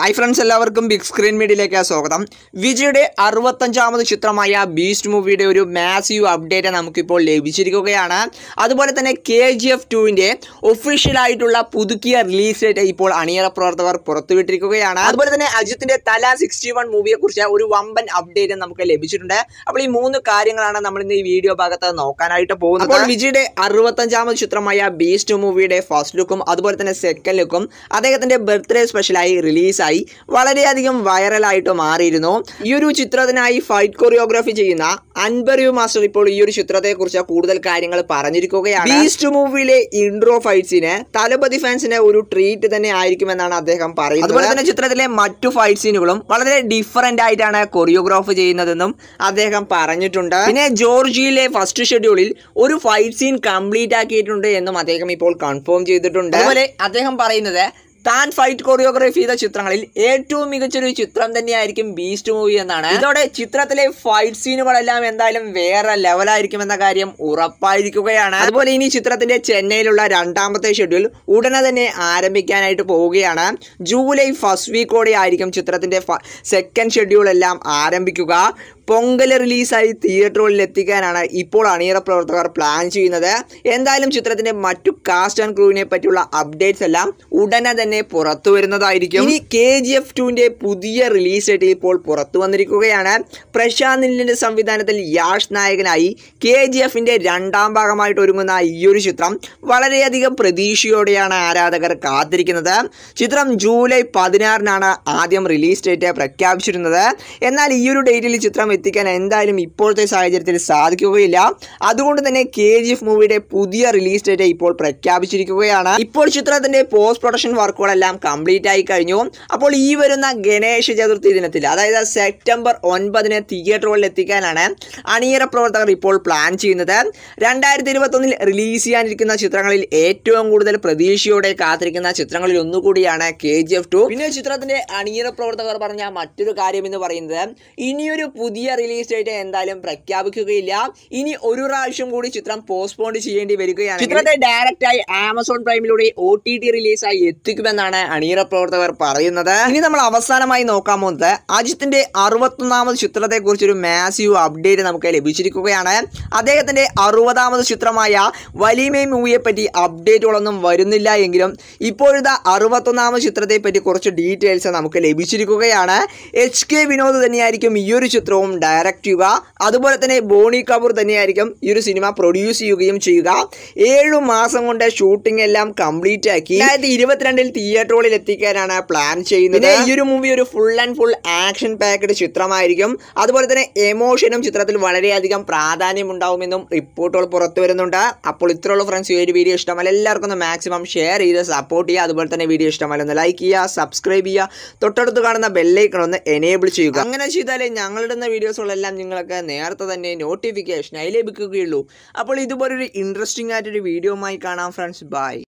hi friends എല്ലാവർക്കും big screen മീഡിയയിലേക്ക് സ്വാഗതം വിജയുടെ അറുപത്തഞ്ചാമത് ചിത്രമായ ബീസ്റ്റ് മൂവിയുടെ ഒരു മാസീവ് അപ്ഡേറ്റ് നമുക്കിപ്പോൾ ലഭിച്ചിരിക്കുകയാണ് അതുപോലെ തന്നെ കെ ജി എഫ് ടുവിൻ്റെ ഒഫീഷ്യലായിട്ടുള്ള പുതുക്കിയ റിലീസ് ഡേറ്റ് ഇപ്പോൾ അണിയറ പ്രവർത്തകർ പുറത്തുവിട്ടിരിക്കുകയാണ് അതുപോലെ തന്നെ അജിത്തിന്റെ തല സിക്സ്റ്റി വൺ മൂവിയെ കുറിച്ച് ഒരു വമ്പൻ അപ്ഡേറ്റ് നമുക്ക് ലഭിച്ചിട്ടുണ്ട് അപ്പോൾ ഈ മൂന്ന് കാര്യങ്ങളാണ് നമ്മൾ ഇന്ന് ഈ വീഡിയോ ഭാഗത്ത് നോക്കാനായിട്ട് പോകുന്നത് അപ്പോൾ വിജയുടെ അറുപത്തഞ്ചാമത് ചിത്രമായ ബീസ്റ്റ് മൂവിയുടെ ഫസ്റ്റ് ലുക്കും അതുപോലെ തന്നെ സെക്കൻഡ് ലുക്കും അദ്ദേഹത്തിന്റെ ബർത്ത്ഡേ സ്പെഷ്യലായി റിലീസായി വളരെയധികം വൈറലായിട്ട് മാറിയിരുന്നു ഈ ഒരു ചിത്രത്തിനായി ഫൈറ്റ് കൊറിയോഗ്രാഫി ചെയ്യുന്ന അൻബറിയു മാസ്റ്റർ ഇപ്പോൾ ഈ ഒരു ചിത്രത്തെ കുറിച്ച് കൂടുതൽ കാര്യങ്ങൾ പറഞ്ഞിരിക്കുകയാണ് ബീസ്റ്റ് മൂവിയിലെ ഇൻട്രോ ഫൈറ്റ് തലപതി ഫാൻസിന് ഒരു ട്രീറ്റ് തന്നെ ആയിരിക്കുമെന്നാണ് അദ്ദേഹം പറയുന്നത് അതുപോലെ തന്നെ ചിത്രത്തിലെ മറ്റു ഫൈറ്റ് സീനുകളും വളരെ ഡിഫറന്റ് ആയിട്ടാണ് കൊറിയോഗ്രാഫ് ചെയ്യുന്നതെന്നും അദ്ദേഹം പറഞ്ഞിട്ടുണ്ട് പിന്നെ ജോർജിയയിലെ ഫസ്റ്റ് ഷെഡ്യൂളിൽ ഒരു ഫൈറ്റ് സീൻ കംപ്ലീറ്റ് ആക്കിയിട്ടുണ്ട് എന്നും അദ്ദേഹം ഇപ്പോൾ കൺഫേം ചെയ്തിട്ടുണ്ട് അതുപോലെ അദ്ദേഹം പറയുന്നത് താൻ ഫൈറ്റ് കൊറിയോഗ്രാഫി ചെയ്ത ചിത്രങ്ങളിൽ ഏറ്റവും മികച്ചൊരു ചിത്രം തന്നെയായിരിക്കും ബീസ്റ്റ് മൂവി എന്നാണ് ഇതോടെ ചിത്രത്തിലെ ഫൈറ്റ് സീനുകളെല്ലാം എന്തായാലും വേറെ ലെവലായിരിക്കുമെന്ന കാര്യം ഉറപ്പായിരിക്കുകയാണ് അതുപോലെ ഇനി ചിത്രത്തിന്റെ ചെന്നൈയിലുള്ള രണ്ടാമത്തെ ഷെഡ്യൂൾ ഉടനെ തന്നെ ആരംഭിക്കാനായിട്ട് പോവുകയാണ് ജൂലൈ ഫസ്റ്റ് വീക്കോടെ ആയിരിക്കും ചിത്രത്തിന്റെ സെക്കൻഡ് ഷെഡ്യൂൾ എല്ലാം ആരംഭിക്കുക പൊങ്കൽ റിലീസായി തിയേറ്ററുകളിൽ എത്തിക്കാനാണ് ഇപ്പോൾ അണിയറ പ്രവർത്തകർ പ്ലാൻ ചെയ്യുന്നത് എന്തായാലും ചിത്രത്തിന്റെ മറ്റു കാസ്റ്റ് ആൻഡ് ക്രൂവിനെ പറ്റിയുള്ള അപ്ഡേറ്റ്സ് എല്ലാം ഉടനെ തന്നെ പുറത്തു വരുന്നതായിരിക്കും ഇനി കെ ജി എഫ് ടുവിന്റെ പുതിയ റിലീസ് ഡേറ്റ് ഇപ്പോൾ പുറത്തു വന്നിരിക്കുകയാണ് പ്രശാന്ത് നിലിന്റെ സംവിധാനത്തിൽ യാഷ് നായകനായി കെ ജി എഫിന്റെ രണ്ടാം ഭാഗമായിട്ട് ഒരുങ്ങുന്ന ഈ ഒരു ചിത്രം വളരെയധികം പ്രതീക്ഷയോടെയാണ് ആരാധകർ കാത്തിരിക്കുന്നത് ചിത്രം ജൂലൈ പതിനാറിനാണ് ആദ്യം റിലീസ് ഡേറ്റ് പ്രഖ്യാപിച്ചിരുന്നത് എന്നാൽ ഈ ഒരു ഡേറ്റിൽ ചിത്രം എത്തിക്കാൻ എന്തായാലും ഇപ്പോഴത്തെ സാഹചര്യത്തിൽ സാധിക്കുകയില്ല അതുകൊണ്ട് തന്നെ കെ ജി എഫ് മൂവിയുടെ പുതിയ റിലീസ് ഡേറ്റ് ഇപ്പോൾ പ്രഖ്യാപിച്ചിരിക്കുകയാണ് ഇപ്പോൾ ചിത്രത്തിന്റെ പോസ്റ്റ് പ്രൊഡക്ഷൻ വർക്കുകളെല്ലാം കംപ്ലീറ്റ് ആയി കഴിഞ്ഞു അപ്പോൾ ഈ വരുന്ന ഗണേശ ചതുർത്ഥി ദിനത്തിൽ അതായത് സെപ്റ്റംബർ ഒൻപതിന് തിയേറ്ററുകളിൽ എത്തിക്കാനാണ് അണിയറ പ്രവർത്തകർ ഇപ്പോൾ പ്ലാൻ ചെയ്യുന്നത് രണ്ടായിരത്തി ഇരുപത്തൊന്നിൽ റിലീസ് ചെയ്യാനിരിക്കുന്ന ചിത്രങ്ങളിൽ ഏറ്റവും കൂടുതൽ പ്രതീക്ഷയോടെ കാത്തിരിക്കുന്ന ചിത്രങ്ങളിൽ ഒന്നുകൂടിയാണ് കെ ജി എഫ് ടു പിന്നെ ചിത്രത്തിന്റെ അണിയറ പ്രവർത്തകർ പറഞ്ഞ മറ്റൊരു കാര്യം എന്ന് പറയുന്നത് ഇനിയൊരു പുതിയ റിലീസ് ഡേറ്റ് എന്തായാലും പ്രഖ്യാപിക്കുകയില്ല ഇനി ഒരു പ്രാവശ്യം കൂടി ചിത്രം പോസ്റ്റ്പോണ്ട് ചെയ്യേണ്ടി വരികയാണ് ചിത്രത്തെ ഡയറക്റ്റായി ആമസോൺ പ്രൈമിലൂടെ ഒ ടി ടി റിലീസായി എത്തിക്കുമെന്നാണ് അണിയറ പ്രവർത്തകർ പറയുന്നത് ഇനി നമ്മൾ അവസാനമായി നോക്കാൻ പോകുന്നത് അജിത്തിന്റെ അറുപത്തൊന്നാമത് ചിത്രത്തെ കുറിച്ചൊരു മാസീവ് അപ്ഡേറ്റ് നമുക്ക് ലഭിച്ചിരിക്കുകയാണ് അദ്ദേഹത്തിന്റെ അറുപതാമത് ചിത്രമായ വലിമേ മൂവിയെ പറ്റി അപ്ഡേറ്റുകളൊന്നും വരുന്നില്ല എങ്കിലും ഇപ്പോഴത്തെ അറുപത്തൊന്നാമത് ചിത്രത്തെ പറ്റി കുറച്ച് ഡീറ്റെയിൽസ് നമുക്ക് ലഭിച്ചിരിക്കുകയാണ് എച്ച് കെ വിനോദ് തന്നെയായിരിക്കും ഈ ഒരു ചിത്രവും ഡയറക്റ്റ് ചെയ്യുക അതുപോലെ തന്നെ ബോണി കപൂർ തന്നെയായിരിക്കും ഈ ഒരു സിനിമ പ്രൊഡ്യൂസ് ചെയ്യുകയും ചെയ്യുക ഏഴു മാസം കൊണ്ട് ഷൂട്ടിംഗ് എല്ലാം കംപ്ലീറ്റ് ആക്കി രണ്ടായിരത്തി ഇരുപത്തിരണ്ടിൽ തിയേറ്ററുകളിൽ എത്തിക്കാനാണ് പ്ലാൻ ചെയ്യുന്നത് ഈ ഒരു മൂവി ഒരു full and full action packed ചിത്രമായിരിക്കും അതുപോലെ തന്നെ എമോഷനും ചിത്രത്തിൽ വളരെയധികം പ്രാധാന്യം ഉണ്ടാവുമെന്നും റിപ്പോർട്ടുകൾ പുറത്തു വരുന്നുണ്ട് അപ്പോൾ ഇത്രയുള്ള ഫ്രണ്ട്സ് ഈ ഒരു വീഡിയോ ഇഷ്ടമല്ല എല്ലാവർക്കും ഒന്ന് മാക്സിമം ഷെയർ ചെയ്ത് സപ്പോർട്ട് ചെയ്യുക അതുപോലെ തന്നെ വീഡിയോ ഇഷ്ടമല്ല ഒന്ന് ലൈക്ക് ചെയ്യുക സബ്സ്ക്രൈബ് ചെയ്യുക തൊട്ടടുത്ത് കാണുന്ന ബെല്ലൈക്കൺ ഒന്ന് എനേബിൾ ചെയ്യുക അങ്ങനെ ചെയ്താലേ ഞങ്ങളിടുന്ന വീഡിയോസുകളെല്ലാം നിങ്ങൾക്ക് നേരത്തെ തന്നെ നോട്ടിഫിക്കേഷനായി ലഭിക്കുകയുള്ളൂ അപ്പോൾ ഇതുപോലൊരു ഇൻട്രസ്റ്റിംഗ് ആയിട്ടൊരു വീഡിയോയുമായി കാണാം ഫ്രണ്ട്സ് ബൈ